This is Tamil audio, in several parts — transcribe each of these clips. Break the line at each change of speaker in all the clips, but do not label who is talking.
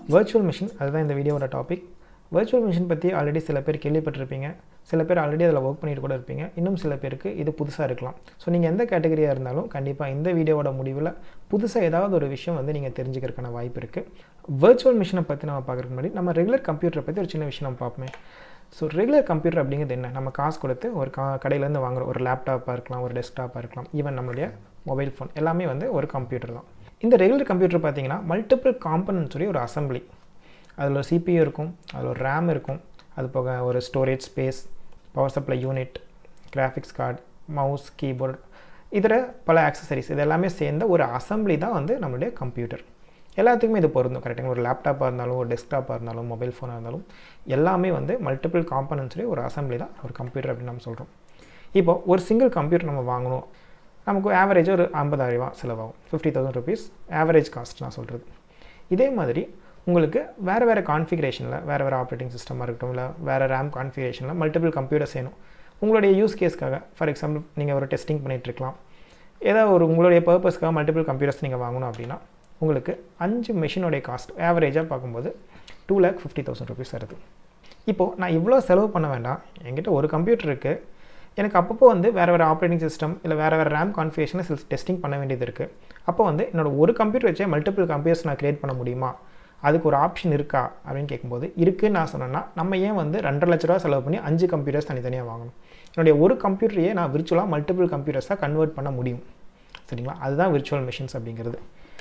வர்ச்சுவல் மிஷின் அதுதான் இந்த வீடியோவோட டாபிக் வர்ச்சுவல் மிஷின் பற்றி ஆல்ரெடி சில பேர் கேள்விப்பட்டிருப்பீங்க சில பேர் ஆல்ரெடி அதில் ஒர்க் பண்ணிட்டு கூட இருப்பீங்க இன்னும் சில பேருக்கு இது புதுசாக இருக்கலாம் ஸோ நீங்கள் எந்த கேட்டகரியாக இருந்தாலும் கண்டிப்பாக இந்த வீடியோவோட முடிவில் புதுசாக ஏதாவது ஒரு விஷயம் வந்து நீங்கள் தெரிஞ்சுக்கிறதுக்கான வாய்ப்பு இருக்குது வர்ச்சுவல் மிஷினை பற்றி நம்ம பார்க்குறதுக்கு முன்னாடி நம்ம ரெகுலர் கம்ப்யூட்டரை பற்றி ஒரு சின்ன விஷயம் நம்ம பார்ப்போமே ஸோ ரெகுலர் கம்ப்யூட்டர் அப்படிங்கிறது என்ன நம்ம காசு கொடுத்து ஒரு கா கடையிலேருந்து வாங்குற ஒரு லேப்டாப்பாக இருக்கலாம் ஒரு டெஸ்க்டாப்பாக இருக்கலாம் ஈவன் நம்மளுடைய மொபைல் ஃபோன் எல்லாமே வந்து ஒரு கம்ப்யூட்டர் தான் இந்த ரெகுலர் கம்ப்யூட்டர் பார்த்தீங்கன்னா மல்டிபிள் காம்பனன்ட் சொல்லி ஒரு அசம்பிளி அதில் ஒரு சிபியூ இருக்கும் அதில் ஒரு ரேம் இருக்கும் அது போக ஒரு storage space power supply unit graphics card mouse keyboard இதர பல ஆக்சசரிஸ் இது எல்லாமே சேர்ந்த ஒரு அசம்பிளி தான் வந்து நம்மளுடைய கம்ப்யூட்டர் எல்லாத்துக்குமே இது பொருந்தும் கரெக்டாக ஒரு லேப்டாப்பாக இருந்தாலும் ஒரு டெஸ்க்டாப்பாக இருந்தாலும் மொபைல் ஃபோனாக இருந்தாலும் எல்லாமே வந்து மல்டிபிள் காம்பனன்ட்ஸ்லேயே ஒரு அசம்பிளி தான் ஒரு கம்ப்யூட்டர் அப்படின்னு நம்ம சொல்கிறோம் இப்போ ஒரு சிங்கிள் கம்ப்யூட்டர் நம்ம வாங்கணும் நமக்கு ஆவரேஜ் ஒரு ஐம்பதாயிரம் ரூபா செலவாகும் fifty thousand rupees average cost நான் சொல்கிறது இதே மாதிரி உங்களுக்கு வேறு வேறு கான்ஃபிகரேஷனில் வேறு வேறு ஆப்ரேட்டிங் சிஸ்டமாக இருக்கட்டும் இல்லை வேறு ரேம் கான்ஃபிகரேஷனில் மல்டிபிள் கம்ப்யூட்டர்ஸ் வேணும் உங்களுடைய யூஸ் கேஸ்க்காக ஃபார் எக்ஸாம்பிள் நீங்கள் ஒரு டெஸ்டிங் பண்ணிகிட்ருக்கலாம் ஏதாவது ஒரு உங்களுடைய பர்பஸ்க்காக மல்டிபிள் கம்ப்யூட்டர்ஸ் நீங்கள் வாங்கணும் அப்படின்னா உங்களுக்கு அஞ்சு மெஷினோடைய காஸ்ட் ஆவரேஜாக பார்க்கும்போது two lakh fifty thousand rupees வருது இப்போது நான் இவ்வளோ செலவு பண்ண வேண்டாம் என்கிட்ட ஒரு கம்ப்யூட்டர் இருக்குது எனக்கு அப்பப்போ வந்து வேறு வேறு ஆப்ரேட்டிங் சிஸ்டம் இல்லை வேறு வேறு ரேம் கான்ஃபிகேஷனில் சில டெஸ்டிங் பண்ண வேண்டியது இருக்குது அப்போ வந்து என்னோட ஒரு கம்ப்யூட்டர் வச்சே மல்டிபிள் கம்ப்யூட்டர்ஸ் நான் க்ரியேட் பண்ண முடியுமா அதுக்கு ஒரு ஆப்ஷன் இருக்கா அப்படின்னு கேட்கும்போது இருக்குன்னு நான் சொன்னேன்னா நம்ம ஏன் வந்து ரெண்டரை லட்ச ரூபா செலவு பண்ணி அஞ்சு கம்ப்யூட்டர்ஸ் தனித்தனியாக வாங்கணும் என்னுடைய ஒரு கம்ப்யூட்டரையே நான் விர்ச்சுவலாக மல்டிபிள் கம்ப்யூட்டர்ஸாக கன்வெர்ட் பண்ண முடியும் சரிங்களா அதுதான் விர்ச்சுவல் மிஷின்ஸ் அப்படிங்கிறது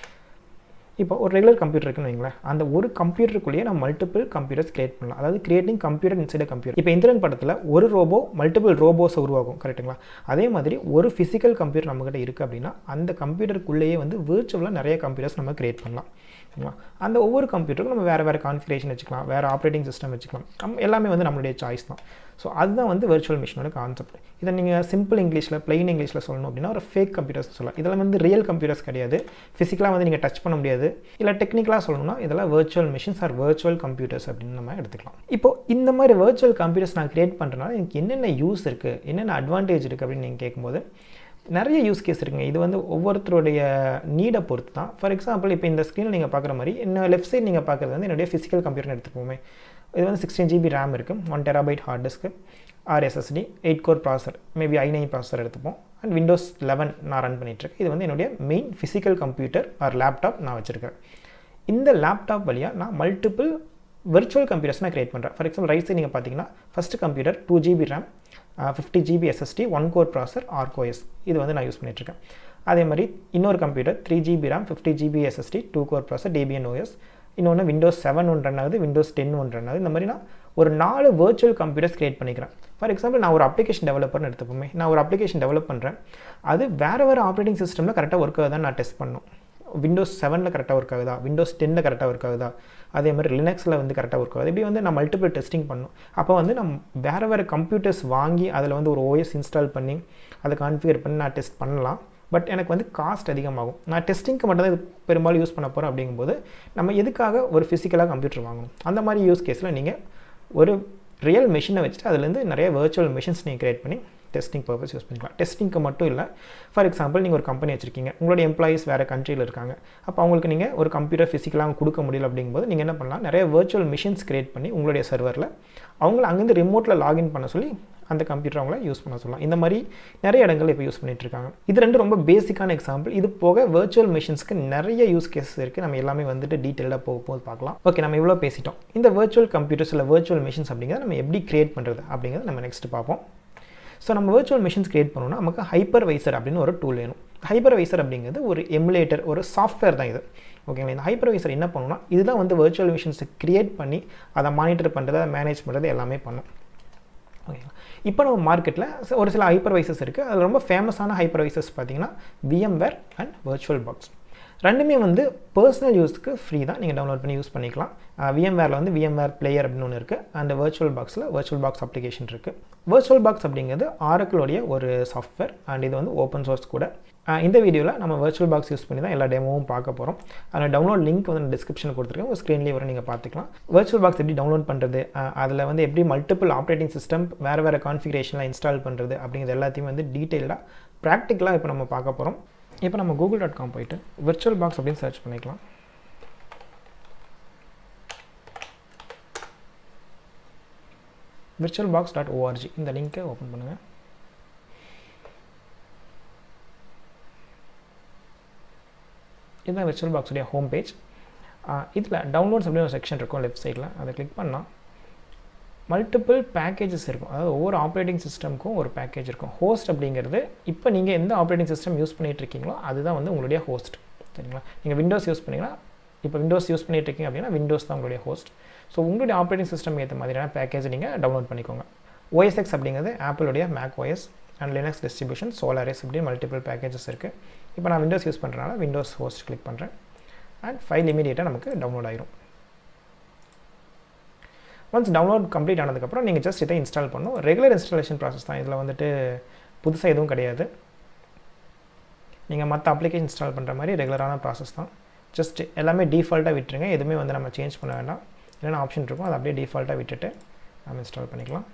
இப்போ ஒரு ரெகுலர் கம்ப்யூட்டர் இருக்குன்னு வைங்களேன் அந்த ஒரு கம்ப்யூட்டருக்குள்ளேயே நம்ம மல்டிபிள் கம்ப்யூட்டர்ஸ் கிரியேட் பண்ணலாம் அதாவது கிரியேட்டிங் கம்ப்யூட்டர் இன்சைட் கம்ப்யூட்டர் இப்போ இந்திரன் படத்தில் ஒரு ரோபோ மல்டிபிள் ரோபோஸ் உருவாகும் கரெக்டுங்களா அதே மாதிரி ஒரு ஃபிசிக்கல் கம்ப்யூட்டர் நம்மகிட்ட இருக்குது அப்படின்னா அந்த கம்ப்யூட்டருக்குள்ளேயே வந்து விர்ச்சுவலாக நிறைய கம்ப்யூட்டர்ஸ் நம்ம கிரியேட் பண்ணலாம் சரிங்களா அந்த ஒவ்வொரு கம்ப்யூட்டருக்கும் நம்ம வேறு வேறு கான்ஃபிகரேஷன் வச்சுக்கலாம் வேறு ஆப்ரேட்டிங் சிஸ்டம் வச்சுக்கலாம் நம்ம எல்லாமே வந்து நம்மளுடைய சாய்ஸ் தான் ஸோ அதுதான் வந்து விர்ச்சுவல் மிஷினோட கான்செப்ட் இதை நீங்கள் சிம்பிள் இங்கிலீஷில் பிளெயின் இங்கிலீஷில் சொல்லணும் அப்படின்னா ஒரு ஃபேக் கம்ப்யூட்டர்ஸ் சொல்லலாம் இதெல்லாம் வந்து ரியல் கம்ப்யூட்டர்ஸ் கிடையாது ஃபிசிக்கலாக வந்து நீங்கள் டச் பண்ண முடியாது இல்லை டெக்னிக்கலாக சொல்லணும்னா இதெல்லாம் virtual machines or virtual computers அப்படின்னு நம்ம எடுத்துக்கலாம் இப்போ இந்த மாதிரி வர்ச்சுவல் கம்ப்யூட்டர்ஸ் நான் கிரியேட் பண்ணுறதுனால எனக்கு என்னென்ன யூஸ் இருக்குது என்னென்ன அட்வான்டேஜ் இருக்குது அப்படின்னு நீங்கள் கேட்கும்போது நிறைய யூஸ் கேஸ் இருக்குங்க இது வந்து ஒவ்வொருத்தருடைய நீடை பொறுத்து தான் ஃபார் எக்ஸாம்பிள் இப்போ இந்த ஸ்க்ரீனில் நீங்கள் பார்க்குற மாதிரி என்ன லெஃப்ட் சைட் நீங்கள் பார்க்குறது வந்து என்னுடைய ஃபிசிக்கல் கம்ப்யூட்டர் எடுத்துப்போமே இது வந்து சிக்ஸ்டீன் ஜிபி ரேம் இருக்குது one terabyte hard disk or SSD eight core processor maybe I nine processor எடுத்துப்போம் அண்ட் விண்டோஸ் லெவன் நான் ரன் பண்ணிகிட்ருக்கேன் இது வந்து என்னுடைய main physical computer or laptop நான் வச்சுருக்கேன் இந்த லேப்டாப் வழியாக நான் மல்டிபிள் விர்ச்சுவல் கம்ப்யூட்டர்ஸ் நான் கிரியேட் பண்ணுறேன் ஃபார் எக்ஸாம்பிள் ரைட் சைட் நீங்கள் பார்த்தீங்கன்னா first computer two GB RAM fifty GB SSD one core processor ArcaOS இது வந்து நான் யூஸ் பண்ணிகிட்ருக்கேன் அதே மாதிரி இன்னொரு computer three GB RAM fifty GB SSD two core processor Debian OS இன்னொன்று விண்டோஸ் செவன் ஒன் ரன் ஆகுது விண்டோஸ் டென் ஒன் ரன் ஆகுது இந்த மாதிரி நான் ஒரு நாலு வர்ச்சுவல் கம்ப்யூட்டர்ஸ் கிரியேட் பண்ணிக்கிறேன் ஃபார் எக்ஸாம்பிள் நான் ஒரு அப்ளிகேஷன் டெவலப்பர்னு எடுத்துப்போமே நான் ஒரு அப்ளிகேஷன் டெவலப் பண்ணுறேன் அது வேறு வேறு ஆப்ரேட்டிங் சிஸ்டமில் கரெக்டாக ஒர்க் ஆகுதான் நான் டெஸ்ட் பண்ணும் விண்டோஸ் செவனில் கரெக்டாக ஒர்க் ஆகுதா விண்டோஸ் டென்னில் கரெக்டாக ஒர்க் ஆகுதா அதே மாதிரி லினக்ஸில் வந்து கரெக்டாக ஒர்க் ஆகுது இப்படி வந்து நான் மல்டிபிள் டெஸ்டிங் பண்ணும் அப்போ வந்து நம்ம வேறு வேறு கம்ப்யூட்டர்ஸ் வாங்கி அதில் வந்து ஒரு ஓஎஸ் இன்ஸ்டால் பண்ணி அதை கான்ஃபிகர் பண்ணி நான் டெஸ்ட் பண்ணலாம் பட் எனக்கு வந்து காஸ்ட் அதிகமாகும் நான் டெஸ்டிங்க்கு மட்டும் தான் இது பெரும்பாலும் யூஸ் பண்ண போகிறேன் அப்படிங்கும்போது நம்ம எதுக்காக ஒரு ஃபிசிக்கலாக கம்ப்யூட்டர் வாங்கணும் அந்த மாதிரி யூஸ் கேஸில் நீங்கள் ஒரு ரியல் மிஷினை வச்சுட்டு அதுலேருந்து நிறைய வர்ச்சுவல் மிஷின்ஸ் நீங்கள் க்ரியேட் பண்ணி டெஸ்டிங் பர்பஸ் யூஸ் பண்ணிக்கலாம் டெஸ்டிங்க்கு மட்டும் இல்லை ஃபார் எக்ஸாம்பிள் நீங்கள் ஒரு கம்பெனி வச்சுருக்கீங்க உங்களோட எம்ப்ளாயீஸ் வேறு கண்ட்ரியில் இருக்காங்க அப்போ அவங்களுக்கு நீங்கள் ஒரு கம்ப்யூட்டர் ஃபிசிக்கலாக கொடுக்க முடியல அப்படிங்கும்போது நீங்கள் என்ன பண்ணலாம் நிறைய வர்ச்சுவல் மிஷின்ஸ் க்ரியேட் பண்ணி உங்களுடைய சர்வரில் அவங்கள அங்கேருந்து ரிமோட்டில் லாகின் பண்ண சொல்லி அந்த கம்ப்யூட்டர் அவங்கள யூஸ் பண்ண சொல்லலாம் இந்த மாதிரி நிறைய இடங்கள் இப்போ யூஸ் பண்ணிட்டு இருக்காங்க இது ரெண்டு ரொம்ப பேசிக்கான எக்ஸாம்பிள் இது போக வர்ச்சுவல் மிஷின்ஸ்க்கு நிறைய யூஸ் கேஸஸ் இருக்குது நம்ம எல்லாமே வந்துட்டு டீட்டெயிலாக போக போது பார்க்கலாம் ஓகே நம்ம இவ்வளோ பேசிட்டோம் இந்த வர்ச்சுவல் கம்ப்யூட்டர்ஸ் இல்லை வர்ச்சுவல் மிஷின்ஸ் அப்படிங்கிறத நம்ம எப்படி கிரியேட் பண்ணுறது அப்படிங்கிறத நம்ம நெக்ஸ்ட் பார்ப்போம் ஸோ நம்ம வர்ச்சுவல் மிஷின்ஸ் கிரியேட் பண்ணணும்னா நமக்கு ஹைப்பர் வைசர் அப்படின்னு ஒரு டூல் வேணும் ஹைப்பர் வைசர் அப்படிங்கிறது ஒரு எமுலேட்டர் ஒரு சாஃப்ட்வேர் தான் இது ஓகேங்களா இந்த ஹைப்பர் வைசர் என்ன பண்ணணும்னா இதுதான் வந்து வர்ச்சுவல் மிஷின்ஸை கிரியேட் பண்ணி அதை மானிட்டர் பண்ணுறது அதை மேனேஜ் பண்ணுறது எல்லாமே பண்ணும் ஓகேங்களா இப்போ நம்ம மார்க்கெட்டில் ஒரு சில ஹைப்பர்வைசஸ் இருக்குது அதில் ரொம்ப ஃபேமஸான ஹைப்பர்வைசஸ் பார்த்தீங்கன்னா விஎம்வேர் அண்ட் வர்ச்சுவல் பாக்ஸ் ரெண்டுமே வந்து பர்சனல் யூஸ்க்கு ஃப்ரீ தான் நீங்கள் டவுன்லோட் பண்ணி யூஸ் பண்ணிக்கலாம் விஎம்வேரில் வந்து விஎம்வேர் பிளேயர் அப்படின்னு ஒன்று இருக்குது அந்த வர்ச்சுவல் பாக்ஸில் வர்ச்சுவல் பாக்ஸ் அப்ளிகேஷன் இருக்குது வர்ச்சுவல் பாக்ஸ் அப்படிங்கிறது ஆரக்கிளோடைய ஒரு சாஃப்ட்வேர் அண்ட் இது வந்து ஓப்பன் சோர்ஸ் கூட இந்த வீடியோவில் நம்ம வர்ச்சுவல் பாக்ஸ் யூஸ் பண்ணி தான் எல்லா டெமோவும் பார்க்க போகிறோம் அதில் டவுன்லோட் லிங்க் வந்து டிஸ்கிரிப்ஷனில் கொடுத்துருக்கேன் உங்கள் ஸ்க்ரீன்லேயே வர நீங்கள் பார்த்துக்கலாம் வர்ச்சுவல் பாக்ஸ் எப்படி டவுன்லோட் பண்ணுறது அதில் வந்து எப்படி மல்டிபிள் ஆப்ரேட்டிங் சிஸ்டம் வேறு வேறு கான்ஃபிகரேஷனில் இன்ஸ்டால் பண்ணுறது அப்படிங்கிறது எல்லாத்தையும் வந்து டீட்டெயிலாக ப்ராக்டிக்கலாக இப்போ நம்ம பார்க்க போகிறோம் இப்போ நம்ம கூகுள் டாட் காம் போயிட்டு விர்ச்சுவல் பாக்ஸ் அப்படின்னு சர்ச் பண்ணிக்கலாம் விர்ச்சுவல் பாக்ஸ் டாட் ஓஆர்ஜி இந்த லிங்க்கை ஓப்பன் பண்ணுங்கள் இதுதான் விர்ச்சுவல் பாக்ஸுடைய ஹோம் பேஜ் இதில் டவுன்லோட்ஸ் அப்படின்னு ஒரு செக்ஷன் இருக்கும் லெஃப்ட் சைடில் அதை கிளிக் பண்ணால் மல்டிபிள் பேக்கேஜஸ் இருக்கும் அதாவது ஒவ்வொரு ஆப்ரேட்டிங் சிஸ்டமுக்கும் ஒரு பேக்கேஜ் இருக்கும் ஹோஸ்ட் அப்படிங்கிறது இப்போ நீங்கள் எந்த ஆப்ரேட்டிங் சிஸ்டம் யூஸ் பண்ணிகிட்டு இருக்கீங்களோ அதுதான் வந்து உங்களுடைய ஹோஸ்ட் சரிங்களா நீங்கள் விண்டோஸ் யூஸ் பண்ணிங்கன்னா இப்போ விண்டோஸ் யூஸ் பண்ணிட்டு இருக்கீங்க அப்படின்னா விண்டோஸ் தான் உங்களுடைய ஹோஸ்ட் ஸோ உங்களுடைய ஆப்ரேட்டிங் சிஸ்டம் ஏற்ற மாதிரியான பேக்கேஜ் நீங்கள் டவுன்லோட் பண்ணிக்கோங்க ஓஎஸ்எக்ஸ் அப்படிங்கிறது ஆப்பிளுடைய Mac OS and Linux distribution Solaris அப்படின்னு மல்டிபிள் பேக்கேஜஸ் இருக்குது இப்போ நான் விண்டோஸ் யூஸ் பண்ணுறதுனால விண்டோஸ் ஹோஸ்ட் கிளிக் பண்ணுறேன் அண்ட் ஃபைல் இமீடியட்டாக நமக்கு டவுன்லோட் ஆயிரும் ஒன்ஸ் டவுன்லோட் கம்ப்ளீட் ஆனதுக்கப்புறம் நீங்கள் ஜஸ்ட் இதை இன்ஸ்டால் பண்ணணும் ரெகுலர் இன்ஸ்டாலேஷன் ப்ராசஸ் தான் இதில் வந்துட்டு புதுசாக எதுவும் கிடையாது நீங்கள் மற்ற அப்ளிகேஷன் இன்ஸ்டால் பண்ணுற மாதிரி ரெகுலரான ப்ராசஸ் தான் ஜஸ்ட் எல்லாமே டிஃபால்ட்டாக விட்டுருங்க எதுவுமே வந்து நம்ம சேஞ்ச் பண்ண வேண்டாம் என்னென்ன ஆப்ஷன் இருக்கும் அதை அப்படியே டிஃபால்ட்டாக விட்டுட்டு நம்ம இன்ஸ்டால் பண்ணிக்கலாம்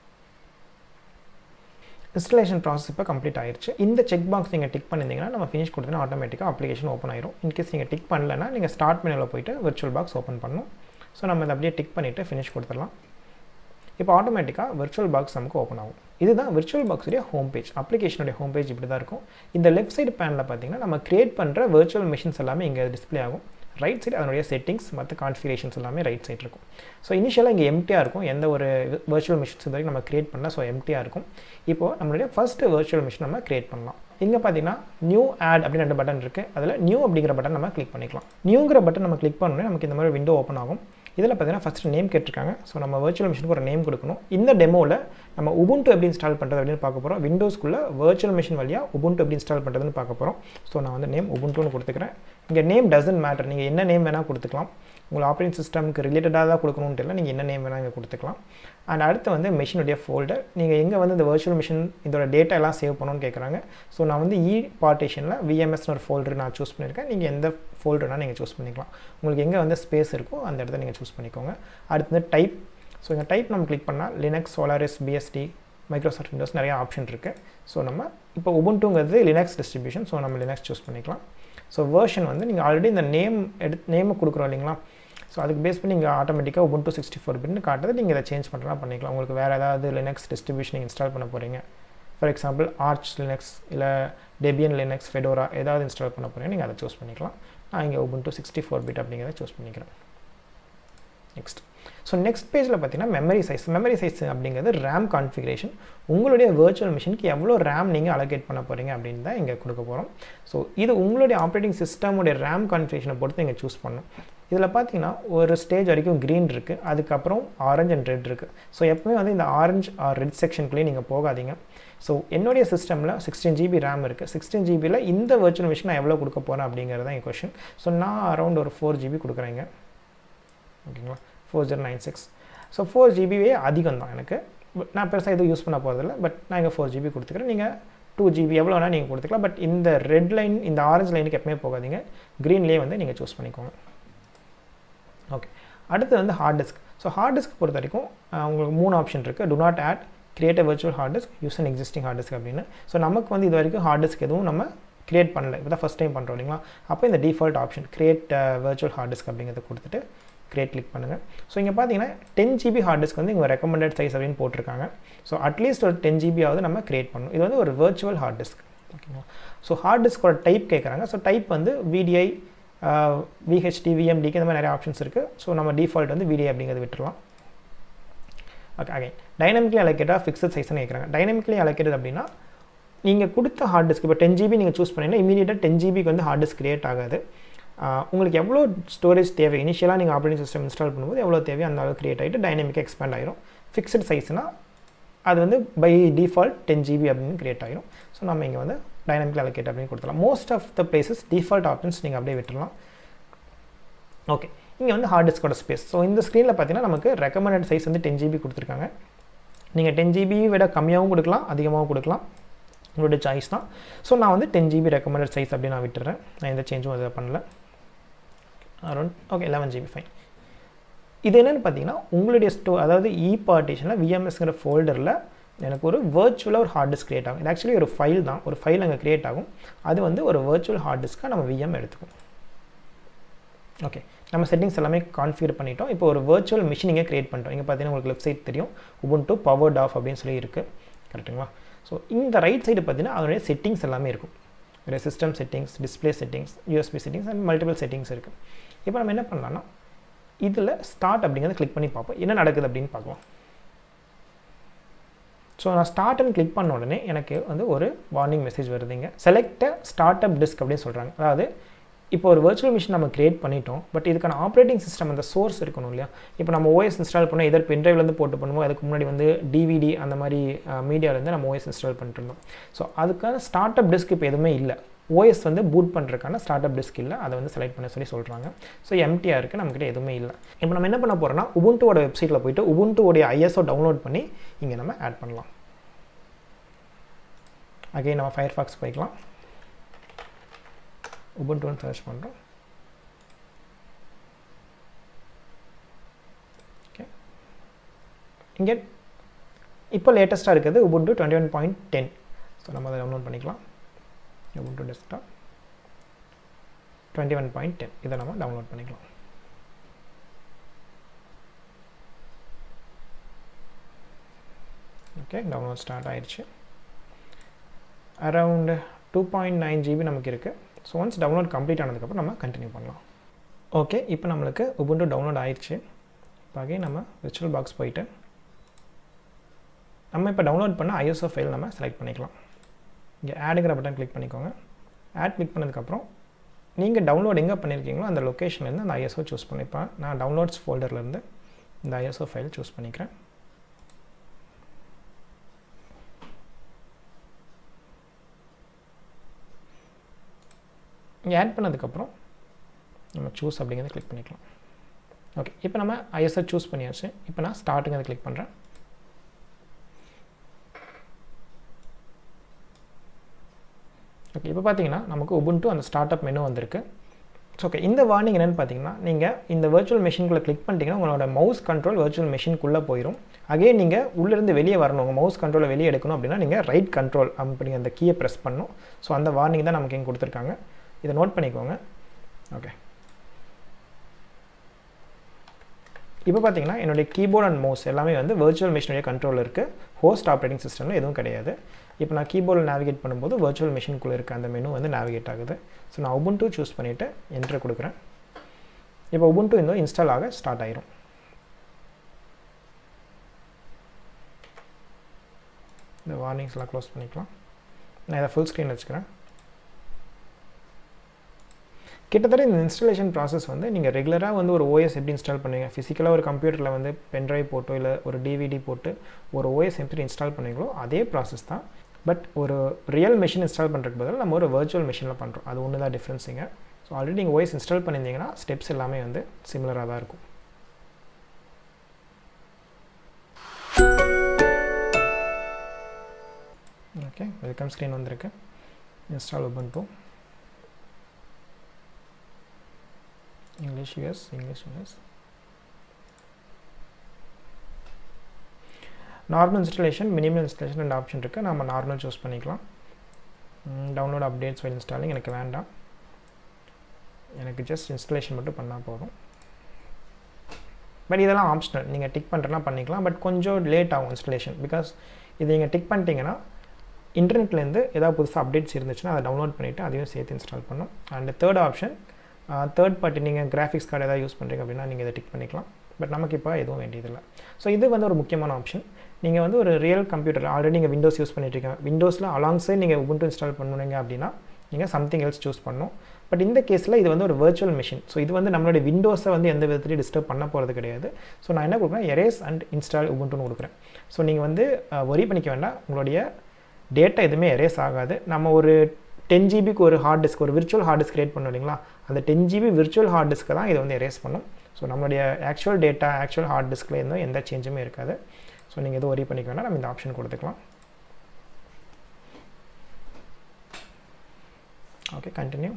இன்ஸ்டலேஷன் ப்ராசஸ் இப்போ கம்ப்ளீட் ஆயிடுச்சு இந்த செக் பாக்ஸ் நீங்கள் டிக் பண்ணியிருந்தீங்கன்னா நம்ம ஃபினிஷ் கொடுத்தனா ஆட்டோமேட்டிக்காக அப்ளிகேஷன் ஓப்பன் ஆயிரும் இன்கேஸ் நீங்கள் டிக் பண்ணலன்னா நீங்கள் ஸ்டார்ட் மெனுவில் போயிட்டு விர்ச்சுவல் பாக்ஸ் ஓப்பன் பண்ணணும் ஸோ நம்ம இதை அப்படியே டிக் பண்ணிவிட்டு ஃபினிஷ் கொடுத்துடலாம் இப்போ ஆட்டோமேட்டிக்காக விர்ச்சுவல் பாக்ஸ் நமக்கு ஓப்பன் ஆகும் இதுதான் விர்ச்சுவல் பாக்ஸுடைய ஹோம் பேஜ் அப்ளிகேஷனுடைய ஹோம் பேஜ் இப்படி தான் இருக்கும் இந்த லெஃப்ட் சைடு பேனில் பார்த்தீங்கன்னா நம்ம கிரியேட் பண்ணுற விர்ச்சுவல் மிஷின்ஸ் எல்லாமே இங்கே டிஸ்பிளே ஆகும் ரைட் சைடு அதனுடைய செட்டிங்ஸ் மற்ற கான்ஃபிகரேஷன்ஸ் எல்லாமே ரைட் சைடு இருக்கும் ஸோ இனிஷியலாக இங்கே எம்டியாக இருக்கும் எந்த ஒரு வர்ச்சுவல் மிஷின்ஸ் இது வரைக்கும் நம்ம கிரியேட் பண்ணல ஸோ எம்டியாக இருக்கும் இப்போது நம்மளுடைய ஃபஸ்ட்டு வர்ச்சுவல் மிஷின் நம்ம கிரியேட் பண்ணலாம் இங்கே பார்த்தீங்கன்னா நியூ ஆட் அப்படின்னு ரெண்டு பட்டன் இருக்குது அதில் நியூ அப்படிங்கிற பட்டன் நம்ம கிளிக் பண்ணிக்கலாம் நியூங்கிற பட்டன் நம்ம கிளிக் பண்ணோன்னே நமக்கு இந்த மாதிரி விண்டோ ஓப்பன் ஆகும் இதில் பார்த்தீங்கன்னா ஃபஸ்ட்டு நேம் கேட்டிருக்காங்க ஸோ நம்ம வர்ச்சுவல் மிஷினுக்கு ஒரு நேம் கொடுக்கணும் இந்த டெமோவில் நம்ம உபுண்டு எப்படி இன்ஸ்டால் பண்ணுறது அப்படின்னு பார்க்க போகிறோம் விண்டோஸ்க்குள்ளே வர்ச்சுவல் மிஷின் வழியாக உபுண்டு எப்படி இன்ஸ்டால் பண்ணுறதுன்னு பார்க்க போகிறோம் ஸோ நான் வந்து நேம் உபுண்டுன்னு கொடுத்துக்கிறேன் இங்கே நேம் டசன்ட் மேட்டர் நீங்கள் என்ன நேம் வேணால் கொடுத்துக்கலாம் உங்கள் ஆப்ரேட்டிங் சிஸ்டம்க்கு ரிலேட்டடாக தான் கொடுக்கணுன்ட்டு இல்லை நீங்கள் என்ன நேம் வேணால் இங்கே கொடுத்துக்கலாம் அண்ட் அடுத்து வந்து மிஷினுடைய ஃபோல்டர் நீங்கள் எங்கே வந்து இந்த வர்ச்சுவல் மிஷின் இதோட டேட்டா எல்லாம் சேவ் பண்ணணும்னு கேட்குறாங்க ஸோ நான் வந்து இ பார்ட்டிஷனில் விஎம்எஸ்னு ஒரு ஃபோல்டர் நான் சூஸ் பண்ணியிருக்கேன் நீங்கள் எந்த ஃபோல்டர்னால் நீங்கள் சூஸ் பண்ணிக்கலாம் உங்களுக்கு எங்கே வந்து ஸ்பேஸ் இருக்கோ அந்த இடத்த நீங்கள் சூஸ் பண்ணிக்கோங்க அடுத்து வந்து டைப் ஸோ இந்த டைப் நம்ம கிளிக் பண்ணால் Linux Solaris BSD Microsoft Windows நிறைய ஆப்ஷன் இருக்குது ஸோ நம்ம இப்போ உபுண்டுங்கிறது லினக்ஸ் டிஸ்ட்ரிபியூஷன் ஸோ நம்ம லினக்ஸ் சூஸ் பண்ணிக்கலாம் ஸோ வேர்ஷன் வந்து நீங்கள் ஆல்ரெடி இந்த நேம் எடுத்து நேமை கொடுக்குறோம் இல்லைங்களா ஸோ அதுக்கு பேஸ் பண்ணி நீங்கள் ஆட்டோமேட்டிக்காக ஒன் டூ சிக்ஸ்டி ஃபோர் பின்னு காட்டுறது நீங்கள் இதை சேஞ்ச் பண்ணுறலாம் பண்ணிக்கலாம் உங்களுக்கு வேறு ஏதாவது லினக்ஸ் டிஸ்ட்ரிபியூஷன் இன்ஸ்டால் பண்ண போகிறீங்க ஃபார் எக்ஸாம்பிள் ஆர்ச் லினக்ஸ் இல்லை டெபியன் லினக்ஸ் ஃபெடோரா ஏதாவது இன்ஸ்டால் பண்ண போகிறீங்க நீங்கள் அதை சூஸ் பண்ணிக்கலாம் நான் இங்கே one two sixty four bit அப்படிங்கிறத சூஸ் பண்ணிக்கிறேன் நெக்ஸ்ட் ஸோ நெக்ஸ்ட் பேஜில் பார்த்தீங்கன்னா மெமரி சைஸ் மெமரி சைஸ் அப்படிங்கிறது ரேம் கான்ஃபிகரேஷன் உங்களுடைய வர்ச்சுவல் மிஷினுக்கு எவ்வளோ ரேம் நீங்கள் அலோகேட் பண்ண போகிறீங்க அப்படின்னு தான் இங்கே கொடுக்க போகிறோம் ஸோ இது உங்களுடைய ஆப்ரேட்டிங் சிஸ்டமுடைய ரேம் கான்ஃபிகரேஷனை பொறுத்து நீங்கள் சூஸ் பண்ணணும் இதில் பார்த்தீங்கன்னா ஒரு ஸ்டேஜ் வரைக்கும் க்ரீன் இருக்குது அதுக்கப்புறம் ஆரஞ்ச் அண்ட் ரெட் இருக்குது ஸோ எப்பவுமே வந்து இந்த ஆரஞ்ச் ஆர் ரெட் செக்ஷனுக்குள்ளேயே நீங்கள் போகாதீங்க ஸோ என்னுடைய சிஸ்டமில் சிக்ஸ்டீன் ஜிபி ரேம் இருக்குது சிக்ஸ்டீன் ஜிபியில் இந்த வர்ச்சுவல் மிஷின் நான் எவ்வளோ கொடுக்க போகிறேன் அப்படிங்கிறது தான் என் கொஷின் ஸோ நான் அரௌண்ட் ஒரு ஃபோர் ஜிபி கொடுக்குறேங்க ஓகேங்களா four zero nine six so four ஜிபியே அதிகம் தான் எனக்கு நான் பெருசாக எதுவும் யூஸ் பண்ண போகிறதில்ல பட் நான் இங்கே ஃபோர் ஜிபி கொடுத்துக்கிறேன் நீங்கள் டூ ஜிபி எவ்வளோ வேணால் நீங்கள் கொடுத்துக்கலாம் பட் இந்த ரெட் லைன் இந்த ஆரஞ்சு லைனுக்கு எப்பவுமே போகாதீங்க க்ரீன்லேயே வந்து நீங்கள் சூஸ் பண்ணிக்கோங்க ஓகே அடுத்து வந்து hard disk so hard disk பொறுத்த வரைக்கும் உங்களுக்கு மூணு ஆப்ஷன் இருக்குது do not add create a virtual hard disk use an existing hard disk அப்படின்னு ஸோ நமக்கு வந்து இது வரைக்கும் ஹார்ட் டிஸ்க் எதுவும் நம்ம கிரியேட் பண்ணல இப்போ தான் ஃபஸ்ட் டைம் பண்ணுறோம் இல்லைங்களா அப்போ இந்த default option create virtual hard disk அப்படிங்கிறத கொடுத்துட்டு கிரியேட் கிளிக் பண்ணுங்கள் ஸோ இங்கே பார்த்தீங்கன்னா டென் ஜிபி ஹார்ட் டிஸ்க் வந்து இங்கே ரெக்கமெண்டட் சைஸ் அப்படின்னு போட்டிருக்காங்க ஸோ அட்லீஸ்ட் ஒரு டென் ஜிபியாவது நம்ம கிரியேட் பண்ணணும் இது வந்து ஒரு வர்ச்சுவல் ஹார்ட் டிஸ்க் ஓகேங்களா ஸோ ஹார்ட் டிஸ்கோட டைப் கேட்குறாங்க ஸோ டைப் வந்து விடிஐ விஹெச்டி விஎம்டிக்கு இந்த மாதிரி நிறைய ஆப்ஷன்ஸ் இருக்குது ஸோ நம்ம டிஃபால்ட் வந்து விடிஐ அப்படிங்கிறது விட்டுருலாம் ஓகே அகைன் டைனமிக்லி அலோகேட்டாக ஃபிக்ஸட் சைஸ்னு கேட்குறாங்க டைனமிக்லி அலோகேட்டட் அப்படின்னா நீங்கள் கொடுத்த ஹார்ட் டிஸ்க் இப்போ டென் ஜிபி நீங்கள் சூஸ் பண்ணிங்கன்னா இமீடியட்டாக டென் ஜிபிக்கு வந்து ஹார்ட் டிஸ்க் கிரியேட் ஆகாது உங்களுக்கு எவ்வளோ ஸ்டோரேஜ் தேவை இனிஷியலாக நீங்கள் ஆப்ரேட்டிங் சிஸ்டம் இன்ஸ்டால் பண்ணும்போது எவ்வளோ தேவையோ அந்த அளவு கிரியேட் ஆகிட்டு டைனமிக்காக எக்ஸ்பேண்ட் ஆயிரும் ஃபிக்ஸட் சைஸ்னால் அது வந்து பை டிஃபால்ட் டென் ஜிபி அப்படின்னு கிரியேட் ஆகிரும் ஸோ நம்ம இங்கே வந்து டைனமிக் அலோகேட் அப்படின்னு கொடுத்துலாம் most of the places default options நீங்கள் அப்படியே விட்டுடலாம் ஓகே இங்கே வந்து ஹார்ட் டிஸ்கோட ஸ்பேஸ் ஸோ இந்த ஸ்க்ரீனில் பார்த்தீங்கன்னா நமக்கு ரெக்கமெண்டட் சைஸ் வந்து டென் ஜிபி கொடுத்துருக்காங்க நீங்கள் டென் ஜிபி விட கம்மியாகவும் கொடுக்கலாம் அதிகமாகவும் கொடுக்கலாம் உங்களுடைய சாய்ஸ் தான் ஸோ நான் வந்து டென் ஜிபி ரெக்கமெண்டட் சைஸ் அப்படி நான் விட்டுறேன் நான் எந்த சேஞ்சும் அதை பண்ணல around okay eleven GB fine இது என்னென்னு பார்த்தீங்கன்னா உங்களுடைய ஸ்டோ அதாவது இ பார்ட்டிஷனில் விஎம்எஸ்ங்கிற ஃபோல்டரில் எனக்கு ஒரு வர்ச்சுவலாக ஒரு ஹார்ட் டிஸ்க் கிரியேட் ஆகும் இது ஆக்சுவலி ஒரு ஃபைல் தான் ஒரு ஃபைல் அங்கே கிரியேட் ஆகும் அது வந்து ஒரு வர்ச்சுவல் ஹார்ட் டிஸ்க்காக நம்ம விஎம் எடுத்துக்கும் ஓகே நம்ம செட்டிங்ஸ் எல்லாமே கான்ஃபிகர் பண்ணிட்டோம் இப்போ ஒரு வர்ச்சுவல் மிஷின் இங்கே க்ரியேட் பண்ணிட்டோம் இங்கே பார்த்தீங்கன்னா உங்களுக்கு லெஃப்ட் சைட் தெரியும் உபுண்டு பவர்ட் ஆஃப் அப்படின்னு சொல்லி இருக்குது கரெக்டுங்களா ஸோ இந்த ரைட் சைடு பார்த்தீங்கன்னா அதனுடைய செட்டிங்ஸ் எல்லாமே இருக்கும் ஒரு system settings display settings USB settings and multiple settings இருக்குது இப்போ நம்ம என்ன பண்ணலாம்னா இதில் ஸ்டார்ட் அப்படிங்கிறத கிளிக் பண்ணி பார்ப்போம் என்ன நடக்குது அப்படின்னு பார்க்கலாம் ஸோ நான் ஸ்டார்ட்னு கிளிக் பண்ண உடனே எனக்கு வந்து ஒரு வார்னிங் மெசேஜ் வருதுங்க செலக்ட் ஸ்டார்ட் அப் டிஸ்க் அப்படின்னு சொல்கிறாங்க அதாவது இப்போ ஒரு வர்ச்சுவல் மிஷின் நம்ம கிரியேட் பண்ணிட்டோம் பட் இதுக்கான ஆப்ரேட்டிங் சிஸ்டம் அந்த சோர்ஸ் இருக்கணும் இல்லையா இப்போ நம்ம ஓஎஸ் இன்ஸ்டால் பண்ணோம் எதர் பென்ட்ரைவ்லேருந்து போட்டு பண்ணுவோம் அதுக்கு முன்னாடி வந்து டிவிடி அந்த மாதிரி மீடியாவிலேருந்து நம்ம ஓஎஸ் இன்ஸ்டால் பண்ணிட்டு இருந்தோம் ஸோ அதுக்கான ஸ்டார்ட் அப் டிஸ்க் இப்போ எதுவுமே இல்லை ஓஎஸ் வந்து பூட் பண்ணுறதுக்கான ஸ்டார்ட் அப் டிஸ்க் இல்லை அதை வந்து செலக்ட் பண்ண சொல்லி சொல்கிறாங்க ஸோ எம்டிஆர் இருக்குது நம்மக்கிட்ட எதுவுமே இல்லை இப்போ நம்ம என்ன பண்ண போகிறோம்னா உபுண்டுவோட வெப்சைட்டில் போயிட்டு உபுண்டுவோடைய ஐஎஸ்ஓ டவுன்லோட் பண்ணி இங்கே நம்ம ஆட் பண்ணலாம் அகைன் நம்ம ஃபயர் ஃபாக்ஸ் போய்க்கலாம் உபுண்டுன்னு சர்ச் பண்ணுறோம் ஓகே இங்கே இப்போ லேட்டஸ்ட்டாக இருக்குது Ubuntu twenty one point ten so நம்ம அதை டவுன்லோட் பண்ணிக்கலாம் Ubuntu desktop twenty one point ten இதை நம்ம டவுன்லோட் பண்ணிக்கலாம் ஓகே டவுன்லோட் ஸ்டார்ட் ஆயிடுச்சு around two point nine GB நமக்கு இருக்குது ஸோ ஒன்ஸ் டவுன்லோட் கம்ப்ளீட் ஆனதுக்கப்புறம் நம்ம கண்டினியூ பண்ணலாம் ஓகே இப்போ நம்மளுக்கு உபுண்டு டவுன்லோட் ஆயிடுச்சு இப்போ அகைன் நம்ம விர்ச்சுவல் பாக்ஸ் போயிட்டு நம்ம இப்போ டவுன்லோட் பண்ண ஐஎஸ்ஓ ஃபைல் நம்ம செலக்ட் பண்ணிக்கலாம் இங்கே ஆடுங்கிற பட்டன் கிளிக் பண்ணிக்கோங்க ஆட் கிளிக் பண்ணதுக்கப்புறம் நீங்கள் டவுன்லோட் எங்கே பண்ணியிருக்கீங்களோ அந்த லொக்கேஷன்லேருந்து அந்த ஐஎஸ்ஓ சூஸ் பண்ணிப்பேன் நான் டவுன்லோட்ஸ் ஃபோல்டர்லேருந்து இந்த ஐஎஸ்ஓ ஃபைல் சூஸ் பண்ணிக்கிறேன் இங்கே ஆட் பண்ணதுக்கப்புறம் நம்ம சூஸ் அப்படிங்கிறத கிளிக் பண்ணிக்கலாம் ஓகே இப்போ நம்ம ஐஎஸ்ஐ சூஸ் பண்ணியாச்சு இப்போ நான் ஸ்டார்ட்டுங்கிறத கிளிக் பண்ணுறேன் ஓகே இப்போ பார்த்தீங்கன்னா நமக்கு உபுண்டு அந்த ஸ்டார்ட் அப் மெனு வந்திருக்கு ஸோ ஓகே இந்த வார்னிங் என்னென்னு பார்த்தீங்கன்னா நீங்கள் இந்த வர்ச்சுவல் மெஷின்குள்ளே கிளிக் பண்ணிட்டீங்கன்னா உங்களோட மவுஸ் கண்ட்ரோல் வர்ச்சுவல் மெஷின்குள்ளே போயிடும் அகைன் நீங்கள் உள்ளேருந்து வெளியே வரணும் உங்கள் மவுஸ் கண்ட்ரோலை வெளியே எடுக்கணும் அப்படின்னா நீங்கள் ரைட் கண்ட்ரோல் அப்படிங்கிற அந்த கீயை ப்ரெஸ் பண்ணணும் ஸோ அந்த வார்னிங் தான் நமக்கு இங்கே கொடுத்துருக்காங்க இதை நோட் பண்ணிக்கோங்க ஓகே இப்போ பார்த்தீங்கன்னா என்னுடைய கீபோர்ட் அண்ட் மவுஸ் எல்லாமே வந்து வர்ச்சுவல் மிஷினுடைய கண்ட்ரோல் இருக்குது ஹோஸ்ட் ஆப்ரேட்டிங் சிஸ்டமில் எதுவும் கிடையாது இப்போ நான் கீபோர்டில் நேவிகேட் பண்ணும்போது வர்ச்சுவல் மிஷினுக்குள்ளே இருக்க அந்த மெனு வந்து நேவிகேட் ஆகுது ஸோ நான் உபுண்டு சூஸ் பண்ணிவிட்டு என்ட்ரு கொடுக்குறேன் இப்போ உபுண்டு இந்த இன்ஸ்டால் ஆக ஸ்டார்ட் ஆயிரும் இந்த வார்னிங்ஸ்லாம் க்ளோஸ் பண்ணிக்கலாம் நான் இதை ஃபுல் ஸ்க்ரீன் வச்சுக்கிறேன் கிட்டத்தட்ட இந்த இன்ஸ்டாலேஷன் ப்ராசஸ் வந்து நீங்கள் ரெகுலராக வந்து ஒரு ஓஎஸ் எப்படி இன்ஸ்டால் பண்ணுவீங்க ஃபிசிக்கலாக ஒரு கம்ப்யூட்டரில் வந்து பென்ட்ரைவ் போட்டோ இல்லை ஒரு டிவிடி போட்டு ஒரு ஓஎஸ் எப்படி இன்ஸ்டால் பண்ணுவீங்களோ அதே ப்ராசஸ் தான் பட் ஒரு ரியல் மிஷின் இன்ஸ்டால் பண்ணுறதுக்கு பதில் நம்ம ஒரு வர்ச்சுவல் மிஷினில் பண்ணுறோம் அது ஒன்று தான் டிஃப்ரென்ஸுங்க ஸோ ஆல்ரெடி நீங்கள் ஓஎஸ் இன்ஸ்டால் பண்ணியிருந்தீங்கன்னா ஸ்டெப்ஸ் எல்லாமே வந்து சிமிலராக தான் இருக்கும் ஓகே வெல்கம் ஸ்க்ரீன் வந்திருக்கு install Ubuntu English US English US normal installation minimum installation ரெண்டு ஆப்ஷன் இருக்குது நம்ம நார்மல் சூஸ் பண்ணிக்கலாம் டவுன்லோட் அப்டேட்ஸ் ஃபைல் இன்ஸ்டாலிங் எனக்கு வேண்டாம் எனக்கு ஜஸ்ட் இன்ஸ்டலேஷன் மட்டும் பண்ணால் போதும் பட் இதெல்லாம் ஆப்ஷனல் நீங்கள் டிக் பண்ணுறனா பண்ணிக்கலாம் பட் கொஞ்சம் லேட் ஆகும் இன்ஸ்டலேஷன் பிகாஸ் இது நீங்கள் டிக் பண்ணிட்டீங்கன்னா இன்டர்நெட்லேருந்து ஏதாவது புதுசாக அப்டேட்ஸ் இருந்துச்சுன்னா அதை டவுன்லோட் பண்ணிவிட்டு அதையும் சேர்த்து இன்ஸ்டால் பண்ணும் and third option third party நீங்கள் கிராஃபிக்ஸ் கார்டு ஏதாவது யூஸ் பண்ணுறீங்க அப்படின்னா நீங்கள் இதை டிக் பண்ணிக்கலாம் பட் நமக்கு இப்போ எதுவும் வேண்டியதில்லை ஸோ இது வந்து ஒரு முக்கியமான ஆப்ஷன் நீங்கள் வந்து ஒரு ரியல் கம்ப்யூட்டர் ஆல்ரெடி நீங்கள் விண்டோஸ் யூஸ் பண்ணிட்டுருக்கீங்க விண்டோஸில் அலாங் சைட் நீங்கள் உபுண்டு இன்ஸ்டால் பண்ணுனீங்க அப்படின்னா நீங்கள் சம்திங் எல்ஸ் சூஸ் பண்ணணும் பட் இந்த கேஸில் இது வந்து ஒரு வர்ச்சுவல் மிஷின் ஸோ இது வந்து நம்மளுடைய விண்டோஸை வந்து எந்த விதத்துலையும் டிஸ்டர்ப் பண்ண போகிறது கிடையாது ஸோ நான் என்ன கொடுக்குறேன் எரேஸ் அண்ட் இன்ஸ்டால் உபுண்டுன்னு கொடுக்குறேன் ஸோ நீங்கள் வந்து ஒரி பண்ணிக்க வேண்டாம் உங்களுடைய டேட்டா எதுவுமே எரேஸ் ஆகாது நம்ம ஒரு டென் ஜிபிக்கு ஒரு ஹார்ட் டிஸ்க் ஒரு விர்ச்சுவல் ஹார்ட் டிஸ்க் கிரியேட் பண்ணோம் இல்லைங்களா அந்த டென் ஜிபி விர்ச்சுவல் ஹார்ட் டிஸ்க்கை தான் இதை வந்து எரேஸ் பண்ணும் ஸோ நம்மளுடைய ஆக்சுவல் டேட்டா ஆக்சுவல் ஹார்ட் டிஸ்கில் இருந்தும் எந்த சேஞ்சுமே இருக்காது ஸோ நீங்கள் எதுவும் ஒரி பண்ணிக்க வேணால் நம்ம இந்த ஆப்ஷன் கொடுத்துக்கலாம் ஓகே கண்டினியூ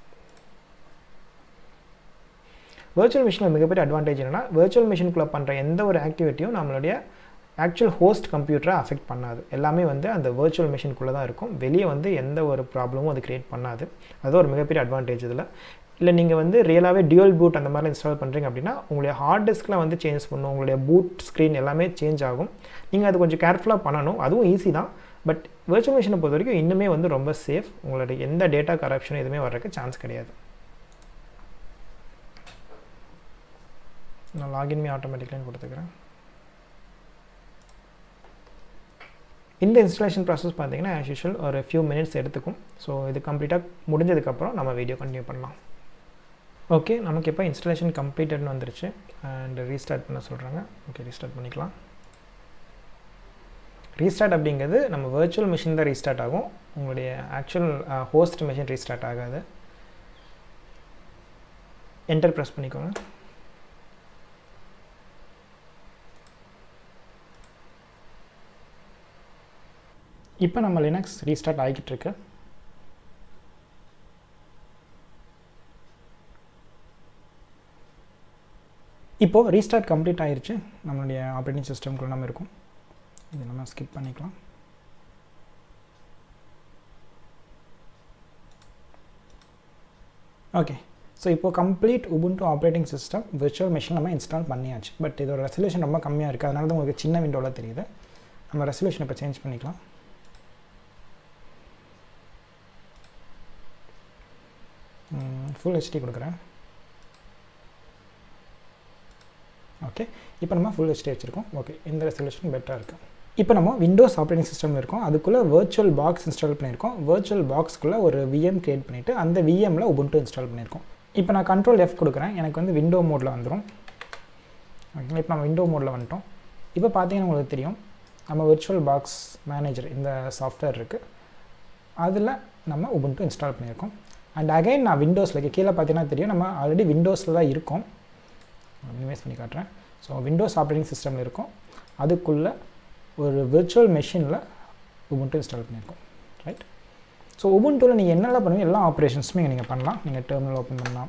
வர்ச்சுவல் மிஷினில் மிகப்பெரிய அட்வான்டேஜ் என்னென்னா வர்ச்சுவல் மிஷினுக்குள்ளே பண்ணுற எந்த ஒரு ஆக்டிவிட்டியும் நம்மளுடைய ஆக்சுவல் ஹோஸ்ட் கம்ப்யூட்டரை அஃபெக்ட் பண்ணாது எல்லாமே வந்து அந்த வர்ச்சுவல் மிஷினுக்குள்ளே தான் இருக்கும் வெளியே வந்து எந்த ஒரு ப்ராப்ளமும் அது க்ரியேட் பண்ணாது அது ஒரு மிகப்பெரிய அட்வான்டேஜ் இதில் இல்லை நீங்கள் வந்து ரியலாகவே டியூல் பூட் அந்த மாதிரி இன்ஸ்டால் பண்ணுறீங்க அப்படின்னா உங்களுடைய ஹார்ட் டிஸ்கில் வந்து சேஞ்ச் பண்ணணும் உங்களுடைய பூட் ஸ்க்ரீன் எல்லாமே சேஞ்ச் ஆகும் நீங்கள் அது கொஞ்சம் கேர்ஃபுல்லாக பண்ணணும் அதுவும் ஈஸி தான் பட் விர்ச்சுவல் மிஷினை பொறுத்த வரைக்கும் இன்னுமே வந்து ரொம்ப சேஃப் உங்களுடைய எந்த டேட்டா கரப்ஷன் எதுவுமே வர்றதுக்கு சான்ஸ் கிடையாது நான் லாகின் மீ ஆட்டோமேட்டிக்லான்னு கொடுத்துக்கிறேன் இந்த இன்ஸ்டாலேஷன் ப்ராசஸ் பார்த்தீங்கன்னா ஆஸ் யூஷுவல் ஒரு ஃபியூ மினிட்ஸ் எடுத்துக்கும் ஸோ இது கம்ப்ளீட்டாக முடிஞ்சதுக்கப்புறம் நம்ம வீடியோ கண்டினியூ பண்ணலாம் ஓகே நமக்கு இப்போ இன்ஸ்டாலேஷன் கம்ப்ளீட்டட்னு வந்துருச்சு அண்ட் ரீஸ்டார்ட் பண்ண சொல்கிறாங்க ஓகே ரீஸ்டார்ட் பண்ணிக்கலாம் ரீஸ்டார்ட் அப்படிங்கிறது நம்ம வர்ச்சுவல் மிஷின் தான் ரீஸ்டார்ட் ஆகும் உங்களுடைய ஆக்சுவல் ஹோஸ்ட் மிஷின் ரீஸ்டார்ட் ஆகாது என்டர் ப்ரெஸ் பண்ணிக்கோங்க இப்போ நம்ம லினக்ஸ் ரீஸ்டார்ட் ஆகிக்கிட்டு இருக்கு இப்போது ரீஸ்டார்ட் கம்ப்ளீட் ஆயிருச்சு நம்மளுடைய ஆப்ரேட்டிங் சிஸ்டம்குள்ள நம்ம இருக்கும் இது நம்ம ஸ்கிப் பண்ணிக்கலாம் ஓகே ஸோ இப்போது complete Ubuntu operating system virtual machine நம்ம இன்ஸ்டால் பண்ணியாச்சு பட் இதோட ரெசல்யூஷன் ரொம்ப கம்மியாக இருக்குது அதனால தான் உங்களுக்கு சின்ன விண்டோவில் தெரியுது நம்ம ரெசல்யூஷன் இப்போ சேஞ்ச் பண்ணிக்கலாம் ஃபுல் ஹெச்டி கொடுக்குறேன் ஓகே இப்போ நம்ம ஃபுல் ஹெச்டி வச்சுருக்கோம் ஓகே இந்த ரெசல்யூஷன் பெட்டராக இருக்குது இப்போ நம்ம விண்டோஸ் ஆப்ரேட்டிங் சிஸ்டம் இருக்கோம் அதுக்குள்ளே வர்ச்சுவல் பாக்ஸ் இன்ஸ்டால் பண்ணியிருக்கோம் வர்ச்சுவல் பாக்ஸ்க்குள்ளே ஒரு விஎம் க்ரியேட் பண்ணிவிட்டு அந்த விஎம்மில் உபுண்டு இன்ஸ்டால் பண்ணியிருக்கோம் இப்போ நான் கண்ட்ரோல் எஃப் கொடுக்குறேன் எனக்கு வந்து விண்டோ மோடில் வந்துடும் ஓகேங்களா இப்போ நம்ம விண்டோ மோடில் வந்துட்டோம் இப்போ பார்த்தீங்கன்னா உங்களுக்கு தெரியும் நம்ம விர்ச்சுவல் பாக்ஸ் மேனேஜர் இந்த சாஃப்ட்வேர் இருக்குது அதில் நம்ம உபுண்டு இன்ஸ்டால் பண்ணியிருக்கோம் அண்ட் அகைன் நான் விண்டோஸில் கீழே பார்த்தீங்கன்னா தெரியும் நம்ம ஆல்ரெடி விண்டோஸில் தான் இருக்கோம் மினிமைஸ் பண்ணி காட்டுறேன் ஸோ விண்டோஸ் ஆப்ரேட்டிங் சிஸ்டமில் இருக்கும் அதுக்குள்ளே ஒரு விர்ச்சுவல் மெஷினில் உபுண்டு இன்ஸ்டால் பண்ணியிருக்கோம் ரைட் ஸோ உபுண்டுவில் நீங்கள் என்னெல்லாம் பண்ணுவீங்க எல்லா ஆப்ரேஷன்ஸுமே நீங்கள் பண்ணலாம் நீங்கள் டெர்மினல் ஓப்பன் பண்ணலாம்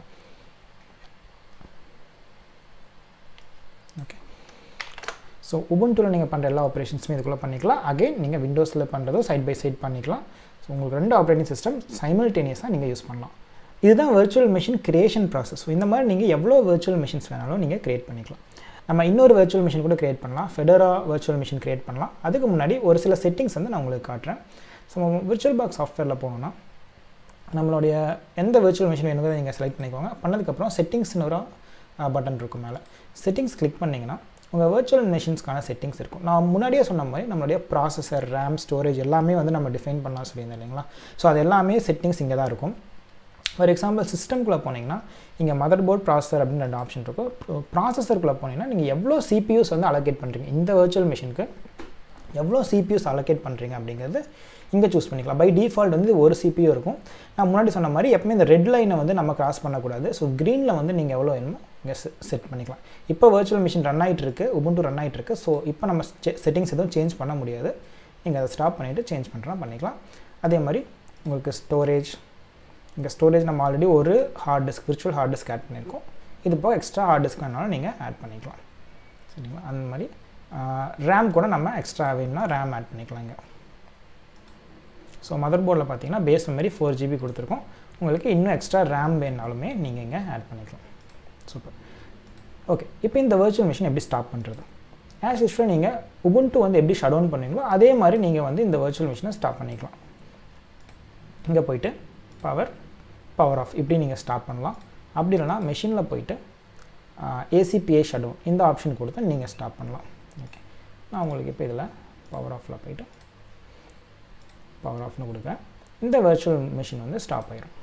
ஓகே ஸோ உபுண்டுவில் நீங்கள் பண்ணுற எல்லா ஆப்ரேஷன்ஸுமே இதுக்குள்ளே பண்ணிக்கலாம் அகைன் நீங்கள் விண்டோஸில் பண்ணுறதும் சைட் பை சைட் பண்ணிக்கலாம் ஸோ உங்களுக்கு ரெண்டு ஆப்ரேட்டிங் சிஸ்டம் சைமல்டேனியஸாக நீங்கள் யூஸ் பண்ணலாம் இதுதான் virtual machine creation process so இந்த மாதிரி நீங்கள் எவ்வளோ வர்ச்சுவல் மிஷின்ஸ் வேணாலும் நீங்கள் க்ரியேட் பண்ணிக்கலாம் நம்ம இன்னொரு வர்ச்சுவல் மிஷின் கூட க்ரியேட் பண்ணலாம் ஃபெடரா வர்ச்சுவல் மிஷின் க்ரியேட் பண்ணலாம் அதுக்கு முன்னாடி ஒரு சில செட்டிங்ஸ் வந்து நான் உங்களுக்கு காட்டுறேன் ஸோ நம்ம விர்ச்சுவல் பாக்ஸ் சாஃப்ட்வேரில் போனோம்னா நம்மளுடைய எந்த விர்ச்சுவல் மிஷின் வேணுங்கிறத நீங்கள் செலக்ட் பண்ணிக்கோங்க பண்ணதுக்கப்புறம் செட்டிங்ஸ்னு ஒரு பட்டன் இருக்கும் மேலே செட்டிங்ஸ் கிளிக் பண்ணிங்கன்னா உங்கள் வர்ச்சுவல் மிஷின்ஸ்க்கான செட்டிங்ஸ் இருக்கும் நான் முன்னாடியே சொன்ன மாதிரி நம்மளுடைய ப்ராசஸர் ரேம் ஸ்டோரேஜ் எல்லாமே வந்து நம்ம டிஃபைன் பண்ணலாம் சொல்லியிருந்தேன் இல்லைங்களா ஸோ அது எல்லாமே செட்டிங்ஸ் இங்கே தான் இருக்கும் ஃபார் எக்ஸாம்பிள் சிஸ்டம்குள்ளே போனீங்கன்னா இங்கே மதர் போர்ட் ப்ராசஸர் அப்படின்னு ரெண்டு ஆப்ஷன் இருக்கும் ப்ராசஸருக்குள்ளே போனீங்கன்னா நீங்கள் எவ்வளோ சிபியூஸ் வந்து அலோகேட் பண்ணுறீங்க இந்த வர்ச்சுவல் மிஷினுக்கு எவ்வளோ சிபியூஸ் அலோகேட் பண்ணுறீங்க அப்படிங்கிறது இங்கே சூஸ் பண்ணிக்கலாம் பை டிஃபால்ட் வந்து ஒரு சிபியூ இருக்கும் நான் முன்னாடி சொன்ன மாதிரி எப்பவுமே இந்த ரெட் லைனை வந்து நம்ம கிராஸ் பண்ணக்கூடாது ஸோ க்ரீனில் வந்து நீங்கள் எவ்வளோ வேணுமோ இங்கே செட் பண்ணிக்கலாம் இப்போ வர்ச்சுவல் மிஷின் ரன் ஆகிட்டு இருக்கு உபுண்டு ரன் ஆகிட்டு இருக்கு ஸோ இப்போ நம்ம செட்டிங்ஸ் எதுவும் சேஞ்ச் பண்ண முடியாது நீங்கள் அதை ஸ்டாப் பண்ணிவிட்டு சேஞ்ச் பண்ணுறா பண்ணிக்கலாம் அதே மாதிரி உங்களுக்கு ஸ்டோரேஜ் இங்கே ஸ்டோரேஜ் நம்ம ஆல்ரெடி ஒரு hard disk virtual hard disk add பண்ணியிருக்கோம் இது போக எக்ஸ்ட்ரா ஹார்ட் டிஸ்க் வேணாலும் நீங்கள் ஆட் பண்ணிக்கலாம் சரிங்களா அந்த மாதிரி ரேம் கூட நம்ம எக்ஸ்ட்ரா வேணும்னா ரேம் ஆட் பண்ணிக்கலாம் இங்கே ஸோ மதர் போர்டில் பார்த்தீங்கன்னா பேஸ் மெமரி ஃபோர் ஜிபி கொடுத்துருக்கோம் உங்களுக்கு இன்னும் எக்ஸ்ட்ரா ரேம் வேணாலுமே நீங்கள் இங்கே ஆட் பண்ணிக்கலாம் சூப்பர் ஓகே இப்போ இந்த வர்ச்சுவல் மிஷின் எப்படி ஸ்டாப் பண்ணுறது ஆஸ் யூஸ்வல் நீங்கள் உபுண்டு வந்து எப்படி ஷட் டவுன் பண்ணுவீங்களோ அதே மாதிரி நீங்கள் வந்து இந்த வர்ச்சுவல் மிஷினை ஸ்டாப் பண்ணிக்கலாம் இங்கே போயிட்டு பவர் பவர் ஆஃப் இப்படி நீங்கள் ஸ்டாப் பண்ணலாம் அப்படி இல்லைனா மெஷினில் போயிட்டு ஏசிபிஏ ஷட் டவுன் இந்த ஆப்ஷன் கொடுத்து நீங்கள் ஸ்டாப் பண்ணலாம் ஓகே நான் உங்களுக்கு இப்போ இதில் பவர் ஆஃபில் போயிட்டு பவர் ஆஃப்னு கொடுக்குறேன் இந்த வர்ச்சுவல் மிஷின் வந்து ஸ்டாப் ஆயிரும்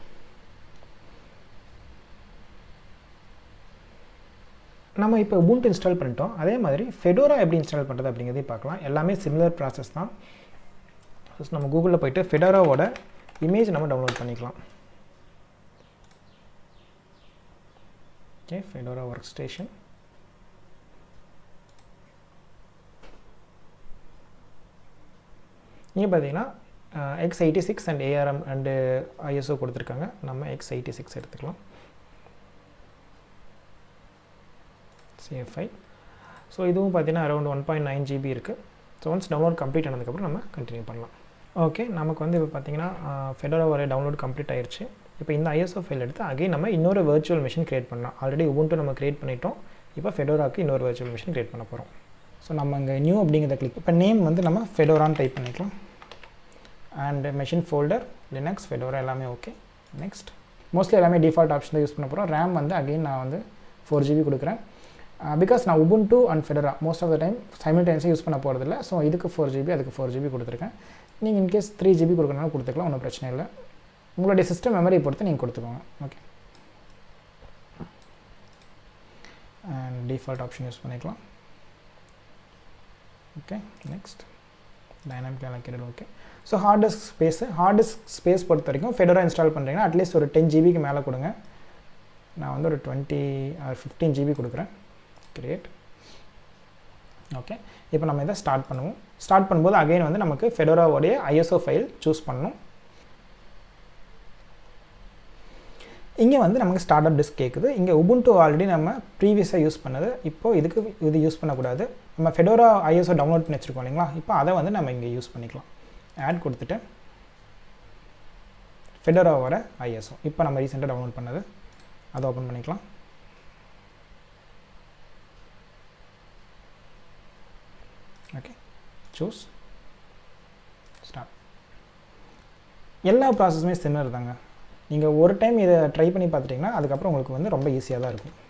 நம்ம இப்போ உபுண்ட் இன்ஸ்டால் பண்ணிட்டோம் அதே மாதிரி ஃபெடோரா எப்படி இன்ஸ்டால் பண்ணுறது அப்படிங்கிறதையும் பார்க்கலாம் எல்லாமே சிமிலர் ப்ராசஸ் தான் ஃபஸ்ட் நம்ம கூகுளில் போயிட்டு ஃபெடோராவோட இமேஜ் நம்ம டவுன்லோட் பண்ணிக்கலாம் ஓகே ஃபெடோரா ஒர்க் ஸ்டேஷன் இங்கே பார்த்தீங்கன்னா x eighty six and ARM and ISO கொடுத்துருக்காங்க நம்ம எக்ஸ் எயிட்டி சிக்ஸ் எடுத்துக்கலாம் சிஎஃப்ஐ ஸோ இதுவும் பார்த்தீங்கன்னா around one point nine GB இருக்குது ஸோ ஒன்ஸ் டவுன்லோட் கம்ப்ளீட் ஆனதுக்கப்புறம் நம்ம கண்டினியூ பண்ணலாம் ஓகே நமக்கு வந்து இப்போ பார்த்தீங்கன்னா ஃபெடோரா ஒரு டவுன்லோட் கம்ப்ளீட் ஆயிடுச்சு இப்போ இந்த ஐஎஸ்ஓ ஃபைல் எடுத்து அகைன் நம்ம இன்னொரு வர்ச்சுவல் மிஷின் க்ரியேட் பண்ணலாம் ஆல்ரெடி உபுண்டு நம்ம க்ரியேட் பண்ணிட்டோம் இப்போ ஃபெடோராக்கு இன்னொரு வர்ச்சுவல் மிஷின் க்ரியேட் பண்ண போகிறோம் ஸோ நம்ம இங்கே நியூ அப்படிங்கிறத கிளிக் இப்போ நேம் வந்து நம்ம ஃபெடோரான்னு டைப் பண்ணிக்கலாம் and machine folder Linux Fedora எல்லாமே ஓகே நெக்ஸ்ட் மோஸ்ட்லி எல்லாமே டிஃபால்ட் ஆப்ஷன் தான் யூஸ் பண்ண போகிறோம் ரேம் வந்து அகைன் நான் வந்து ஃபோர் ஜிபி கொடுக்குறேன் பிகாஸ் நான் Ubuntu and Fedora most of the time சைமில்டேனியஸாக யூஸ் பண்ண போகிறதில்ல ஸோ இதுக்கு ஃபோர் ஜிபி அதுக்கு ஃபோர் ஜிபி கொடுத்துருக்கேன் நீங்கள் இன்கேஸ் த்ரீ ஜிபி கொடுக்கறனாலும் கொடுத்துக்கலாம் ஒன்றும் பிரச்சனை இல்லை உங்களுடைய சிஸ்டம் மெமரி பொறுத்து நீங்கள் கொடுத்துக்கோங்க okay and default option use பண்ணிக்கலாம் okay next dynamic allocated okay so hard disk space hard disk space பொறுத்த வரைக்கும் ஃபெடரா இன்ஸ்டால் பண்ணுறீங்கன்னா அட்லீஸ்ட் ஒரு டென் ஜிபிக்கு மேலே கொடுங்க நான் வந்து ஒரு டுவெண்ட்டி ஆர் ஃபிஃப்டீன் ஜிபி கொடுக்குறேன் கிரியேட் ஓகே இப்போ நம்ம இதை ஸ்டார்ட் பண்ணுவோம் ஸ்டார்ட் பண்ணும்போது அகைன் வந்து நமக்கு ஃபெடோராவோடைய ஐஎஸ்ஓ ஃபைல் சூஸ் பண்ணணும் இங்கே வந்து நமக்கு ஸ்டார்ட் அப் டிஸ்க் கேட்குது இங்கே உபுண்டு ஆல்ரெடி நம்ம ப்ரீவியஸாக யூஸ் பண்ணது இப்போது இதுக்கு இது யூஸ் பண்ணக்கூடாது நம்ம ஃபெடோரா ஐஎஸ்ஓ டவுன்லோட் பண்ணி வச்சுருக்கோம் இல்லைங்களா இப்போ அதை வந்து நம்ம இங்கே யூஸ் பண்ணிக்கலாம் ஆட் கொடுத்துட்டு ஃபெடோராவோட ஐஎஸ்ஓ இப்போ நம்ம ரீசெண்டாக டவுன்லோட் பண்ணது அதை ஓப்பன் பண்ணிக்கலாம் ஓகே சூஸ் ஸ்டார்ட் எல்லா ப்ராசஸுமே சின்னர் தாங்க நீங்கள் ஒரு டைம் இதை ட்ரை பண்ணி பார்த்துட்டிங்கன்னா அதுக்கப்புறம் உங்களுக்கு வந்து ரொம்ப ஈஸியாக தான் இருக்கும்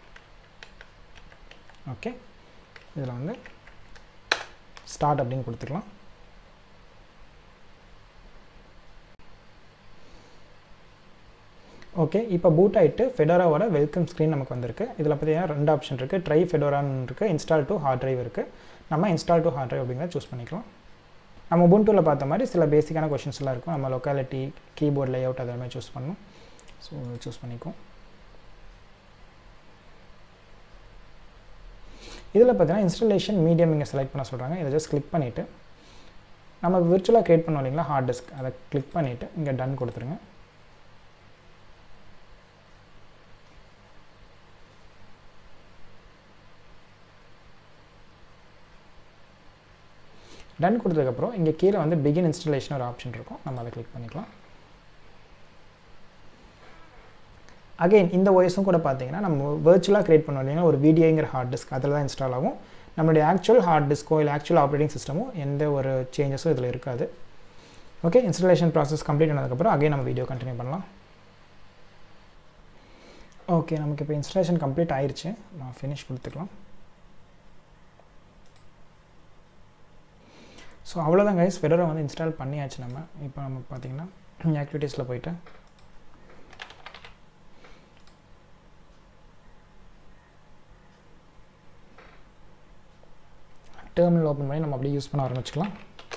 ஓகே இதில் வந்து ஸ்டார்ட் அப்படின்னு கொடுத்துக்கலாம் ஓகே இப்போ பூட் ஆகிட்டு ஃபெடோராவோட வெல்கம் ஸ்க்ரீன் நமக்கு வந்திருக்கு இதில் பார்த்தீங்கன்னா ரெண்டு ஆப்ஷன் இருக்குது ட்ரை ஃபெடோரான்னு இருக்குது இன்ஸ்டால் டு ஹார்ட் ட்ரைவ் இருக்குது நம்ம இன்ஸ்டால் டு ஹார்ட் ட்ரைவ் அப்படிங்கிறத சூஸ் பண்ணிக்கலாம் நம்ம உபுண்டூவில் பார்த்த மாதிரி சில பேசிக்கான கொஷின்ஸ்லாம் இருக்கும் நம்ம லொக்காலிட்டி கீபோர்ட் லே அவுட் அதெல்லாமே சூஸ் பண்ணணும் ஸோ சூஸ் பண்ணிக்கும் இதில் பார்த்தீங்கன்னா இன்ஸ்டலேஷன் மீடியம் இங்கே செலக்ட் பண்ண சொல்கிறாங்க இதை ஜஸ்ட் கிளிக் பண்ணிவிட்டு நம்ம விர்ச்சுவலாக க்ரியேட் பண்ணோம் இல்லைங்களா ஹார்ட் டிஸ்க் அதை கிளிக் பண்ணிவிட்டு இங்கே டன் கொடுத்துருங்க டன் கொடுத்ததுக்கப்புறம் இங்கே கீழே வந்து பிகின் இன்ஸ்டலேஷன் ஒரு ஆப்ஷன் இருக்கும் நம்ம அதை கிளிக் பண்ணிக்கலாம் அகெயின் இந்த ஓஎஸும் கூட பார்த்தீங்கன்னா நம்ம வேர்ச்சுவலாக க்ரியேட் பண்ணோம் இல்லைங்களா ஒரு வீடியோங்கிற ஹார்ட் டிஸ்க் அதில் தான் இன்ஸ்டால் ஆகும் நம்மளுடைய ஆக்சுவல் ஹார்ட் டிஸ்க்கோ இல்லை ஆக்சுவல் ஆப்ரேட்டிங் சிஸ்டமோ எந்த ஒரு சேஞ்சஸும் இதில் இருக்காது ஓகே இன்ஸ்டலேஷன் ப்ராசஸ் கம்ப்ளீட் ஆனதுக்கப்புறம் அகைன் நம்ம வீடியோ கண்டினியூ பண்ணலாம் ஓகே நமக்கு இப்போ இன்ஸ்டலேஷன் கம்ப்ளீட் ஆயிடுச்சு நான் ஃபினிஷ் கொடுத்துக்கலாம் ஸோ அவ்வளோதான் கைஸ் ஃபெடரை வந்து இன்ஸ்டால் பண்ணியாச்சு நம்ம இப்போ நம்ம பார்த்தீங்கன்னா ஆக்டிவிட்டீஸில் போயிட்டு டெர்மினல் ஓப்பன் பண்ணி நம்ம அப்படியே யூஸ் பண்ண ஆரம்பிச்சுக்கலாம்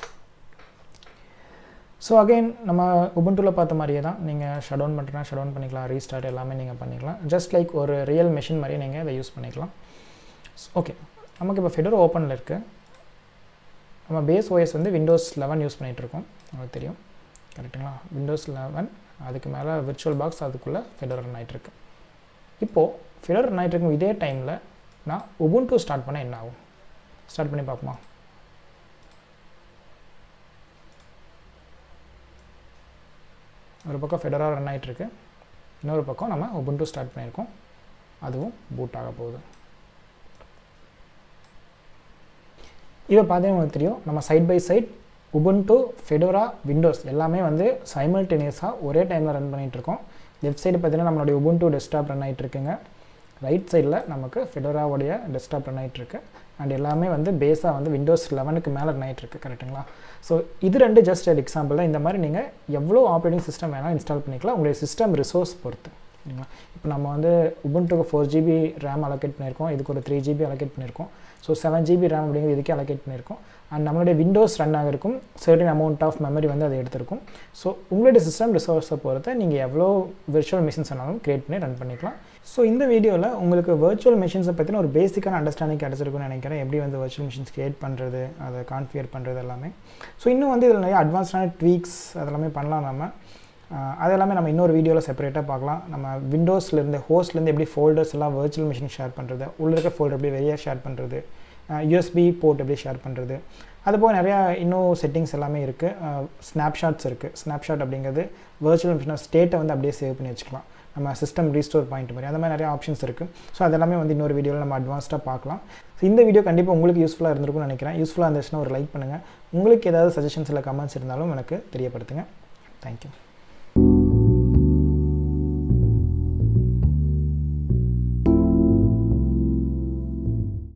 ஸோ அகைன் நம்ம உபுண்டூவில் பார்த்த மாதிரியே தான் நீங்கள் ஷட் டவுன் பண்ணுறனா ஷட் டவுன் பண்ணிக்கலாம் ரீஸ்டார்ட் எல்லாமே நீங்கள் பண்ணிக்கலாம் ஜஸ்ட் லைக் ஒரு ரியல் மிஷின் மாதிரியே நீங்கள் இதை யூஸ் பண்ணிக்கலாம் ஓகே நமக்கு இப்போ ஃபெடர் ஓப்பனில் இருக்குது நம்ம பேஸ் ஓஎஸ் வந்து விண்டோஸ் லெவன் யூஸ் பண்ணிகிட்ருக்கோம் உங்களுக்கு தெரியும் கரெக்டுங்களா விண்டோஸ் லெவன் அதுக்கு மேலே விர்ச்சுவல் பாக்ஸ் அதுக்குள்ளே ஃபெடர் ரன் ஆகிட்டுருக்கு இப்போது ஃபெடர் ரன் ஆகிட்டு இதே டைமில் நான் உபுண்டு ஸ்டார்ட் பண்ண என்ன ஆகும் ஸ்டார்ட் பண்ணி பார்ப்போமா ஒரு பக்கம் ஃபெடராக ரன் ஆகிட்டுருக்கு இன்னொரு பக்கம் நம்ம உபுண்டு ஸ்டார்ட் பண்ணியிருக்கோம் அதுவும் பூட் ஆக போகுது இதை பார்த்தீங்கன்னா உங்களுக்கு தெரியும் நம்ம side by side Ubuntu Fedora Windows எல்லாமே வந்து சைமல்டேனியஸாக ஒரே டைமில் ரன் பண்ணிகிட்ருக்கோம் லெஃப்ட் சைடு பார்த்தீங்கன்னா நம்மளுடைய உபுண்டு டெஸ்க்டாப் ரன் ஆகிட்டுருக்குங்க ரைட் சைடில் நமக்கு ஃபெடோராவுடைய டெஸ்க்டாப் ரன் ஆகிட்டுருக்கு அண்ட் எல்லாமே வந்து பேஸாக வந்து விண்டோஸ் லெவனுக்கு மேலே ரன் ஆகிட்டுருக்கு கரெக்டுங்களா ஸோ இது ரெண்டு ஜஸ்ட் ஒரு எக்ஸாம்பிள் தான் இந்த மாதிரி நீங்கள் எவ்வளோ ஆப்ரேட்டிங் சிஸ்டம் வேணால் இன்ஸ்டால் பண்ணிக்கலாம் உங்களுடைய சிஸ்டம் ரிசோர்ஸ் பொறுத்து சரிங்களா இப்போ நம்ம வந்து உபுண்டுக்கு ஃபோர் ஜிபி ரேம் அலோகேட் பண்ணியிருக்கோம் இதுக்கு ஒரு த்ரீ ஜிபி அலோகேட் பண்ணியிருக்கோம் ஸோ செவன் ஜிபி ரேம் அப்படிங்கிறது இதுக்கே அலோகேட் பண்ணியிருக்கோம் அண்ட் நம்மளுடைய விண்டோஸ் ரன் ஆகிருக்கும் சர்டன் அமௌண்ட் ஆஃப் மெமரி வந்து அதை எடுத்திருக்கும் ஸோ உங்களுடைய சிஸ்டம் ரிசோர்ஸை பொறுத்த நீங்கள் எவ்வளோ விர்ச்சுவல் மிஷின்ஸ் வேணாலும் க்ரியேட் பண்ணி ரன் பண்ணிக்கலாம் ஸோ இந்த வீடியோவில் உங்களுக்கு வர்ச்சுவல் மிஷின்ஸை பற்றின ஒரு பேசிக்கான அண்டர்ஸ்டாண்டிங் கிடச்சிருக்குன்னு நினைக்கிறேன் எப்படி வந்து வர்ச்சுவல் மிஷின்ஸ் க்ரியேட் பண்ணுறது அதை கான்ஃபிகர் பண்ணுறது எல்லாமே ஸோ இன்னும் வந்து இதில் நிறைய அட்வான்ஸ்டான ட்வீக்ஸ் அதெல்லாமே பண்ணலாம் நம்ம அதெல்லாமே நம்ம இன்னொரு வீடியோவில் செப்பரேட்டாக பார்க்கலாம் நம்ம விண்டோஸ்லேருந்து ஹோஸ்ட்லேருந்து எப்படி ஃபோல்டர்ஸ் எல்லாம் வர்ச்சுவல் மிஷின் ஷேர் பண்ணுறது உள்ள இருக்க ஃபோல்டர் எப்படி வெளியே ஷேர் பண்ணுறது யூஎஸ்பி போர்ட் எப்படி ஷேர் பண்ணுறது அதுபோக நிறையா இன்னும் செட்டிங்ஸ் எல்லாமே இருக்குது ஸ்னாப்ஷாட்ஸ் இருக்குது ஸ்னாப்ஷாட் அப்படிங்கிறது வர்ச்சுவல் மிஷின் ஸ்டேட்டை வந்து அப்படியே சேவ் பண்ணி வச்சுக்கலாம் நம்ம சிஸ்டம் ரீஸ்டோர் பாயிண்ட் மாதிரி அந்த மாதிரி நிறைய ஆப்ஷன்ஸ் இருக்குது ஸோ அதெல்லாமே வந்து இன்னொரு வீடியோவில் நம்ம அட்வான்ஸ்டாக பார்க்கலாம் ஸோ இந்த வீடியோ கண்டிப்பாக உங்களுக்கு யூஸ்ஃபுல்லாக இருந்திருக்கும்னு நினைக்கிறேன் யூஸ்ஃபுல்லாக இருந்துச்சுன்னா ஒரு லைக் பண்ணுங்கள் உங்களுக்கு ஏதாவது சஜஷன்ஸ் இல்லை கமெண்ட்ஸ் இருந்தாலும் எனக்கு தெரியப்படுத்துங்க தேங்க்யூ